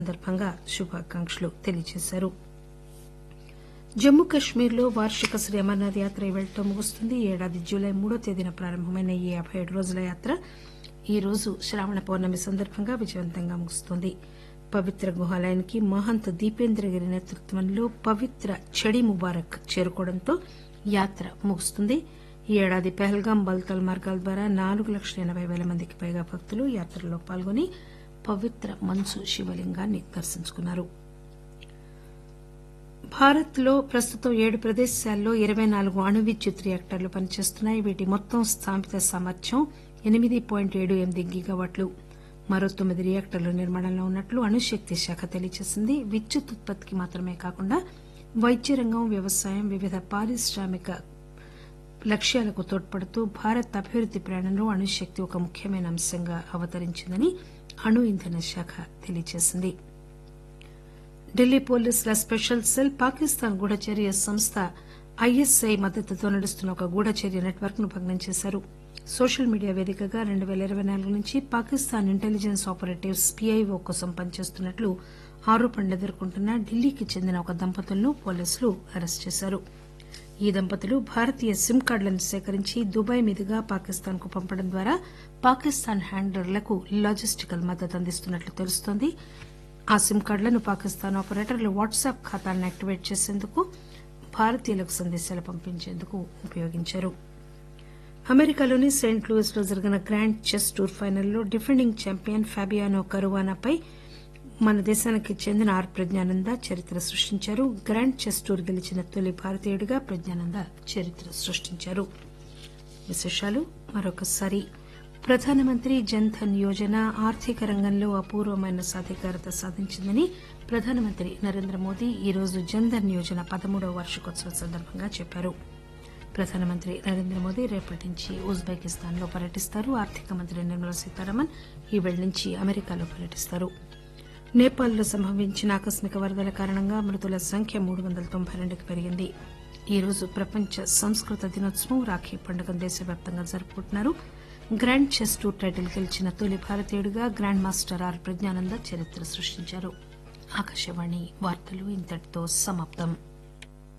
సందర్భంగా శుభాకాంక్షలు తెలియజేశారు జమ్మూ కశ్మీర్ లో వార్షిక శ్రీ అమర్నాథ్ యాత్ర ఇవాళతో ముగుస్తుంది ఈ ఏడాది జూలై మూడో తేదీన ప్రారంభమైన ఈ యాబై ఏడు రోజుల యాత్ర ఈ రోజు శ్రావణ పౌర్ణమి సందర్భంగా విజయవంతంగా ముగుస్తుంది పవిత్ర గుహాలయానికి మహంత్ దీపేంద్రగిరి నేతృత్వంలో పవిత్ర చడి ముబారక్ చేరుకోవడంతో యాత్ర ముగుస్తుంది ఈ ఏడాది పెహల్గాం బల్తాల్ మార్గాల ద్వారా నాలుగు లక్షల ఎనబై పేల మందికి పైగా భక్తులు యాత్రలో పాల్గొని పవిత్ర మంచు శివలింగాన్ని దర్శించుకున్నారు భారత్ లో ప్రస్తుతం ఏడు ప్రదేశాల్లో ఇరవై నాలుగు అణు విద్యుత్ రియాక్టర్లు పనిచేస్తున్నాయి వీటి మొత్తం స్థాపిత సామర్థ్యం ఎనిమిది పాయింట్ ఏడు ఎనిమిది గిగావాట్లు మరో తొమ్మిది రియాక్టర్లు నిర్మాణంలో ఉన్నట్లు అణుశక్తి శాఖ తెలియజేసింది విద్యుత్ ఉత్పత్తికి మాత్రమే కాకుండా వైద్య రంగం వ్యవసాయం వివిధ పారిశ్రామిక లక్ష్యాలకు తోడ్పడుతూ భారత్ అభివృద్ది ప్రయాణంలో అణుశక్తి ఒక ముఖ్యమైన అంశంగా అవతరించిందని అణు ఇంధన శాఖ తెలియజేసింది ఢిల్లీ పోలీసుల స్పెషల్ సెల్ పాకిస్తాన్ గూఢచర్య సంస్థ ఐఎస్ఐ మద్దతుతో నడుస్తున్న ఒక గూఢచర్య నెట్వర్క్ ను భగ్నం చేశారు సోషల్ మీడియా వేదికగా రెండు పేల ఇరవై నాలుగు నుంచి పాకిస్తాన్ ఇంటెలిజెన్స్ ఆపరేటివ్స్ పీఐఓ కోసం పనిచేస్తున్నట్లు ఆరోపణలు ఎదుర్కొంటున్న ఢిల్లీకి చెందిన ఒక దంపతులను పోలీసులు అరెస్టు చేశారు ఈ దంపతులు భారతీయ సిమ్ కార్డులను సేకరించి దుబాయ్ మీదుగా పాకిస్తాన్ కు పంపడం ద్వారా పాకిస్తాన్ హ్యాండలర్లకు లాజిస్టికల్ మద్దతు అందిస్తున్నట్లు తెలుస్తోంది ఆ సిమ్ కార్డులను పాకిస్తాన్ ఆపరేటర్లు వాట్సాప్ ఖాతాలను యాక్టివేట్ చేసేందుకు భారతీయులకు సందేశాలు పంపించేందుకు ఉపయోగించారు అమెరికాలోని సెయింట్ లూయిస్ లో జరిగిన గ్రాండ్ చెస్ టూర్ ఫైనల్లో డిఫెండింగ్ ఛాంపియన్ ఫాబియానో కరువానాపై మన దేశానికి చెందిన ఆర్ ప్రజ్ఞానంద చరిత్ర సృష్టించారు గ్రాండ్ చెస్ టూర్ గెలిచిన తొలి భారతీయుడిగా ప్రజ్ఞానంద చరిత్ర సృష్టించారు విశేషాలు మరొకసారి ప్రధానమంత్రి జన్ధన్ యోజన ఆర్థిక రంగంలో అపూర్వమైన సాధికారత సాధించిందని ప్రధానమంత్రి నరేంద్ర మోదీ ఈరోజు జన్ధన్ యోజన పదమూడవ వార్షికోత్సవం సందర్భంగా చెప్పారు ప్రధానమంత్రి నరేంద్ర మోదీ రేపటి నుంచి ఉజ్బెకిస్తాన్ లో పర్యటిస్తారు ఆర్థిక మంత్రి నిర్మలా సీతారామన్ ఈ పేళ నుంచి అమెరికాలో పర్యటిస్తారు నేపాల్లో సంభవించిన ఆకస్మిక వరదల కారణంగా మృతుల సంఖ్య మూడు వందల తొంభై రెండుకి పెరిగింది ఈ రోజు ప్రపంచ సంస్కృత దినోత్సవం రాఖీ పండుగ దేశవ్యాప్తంగా జరుపుకుంటున్నారు గ్రాండ్ చెస్ టూర్ టైటిల్ గెలిచిన తొలి భారతీయుడిగా గ్రాండ్ మాస్టర్ ఆర్ ప్రజ్ఞానంద చరిత్ర సృష్టించారు ఆకాశవాణి వార్తలు ఇంతటితో సమాప్తం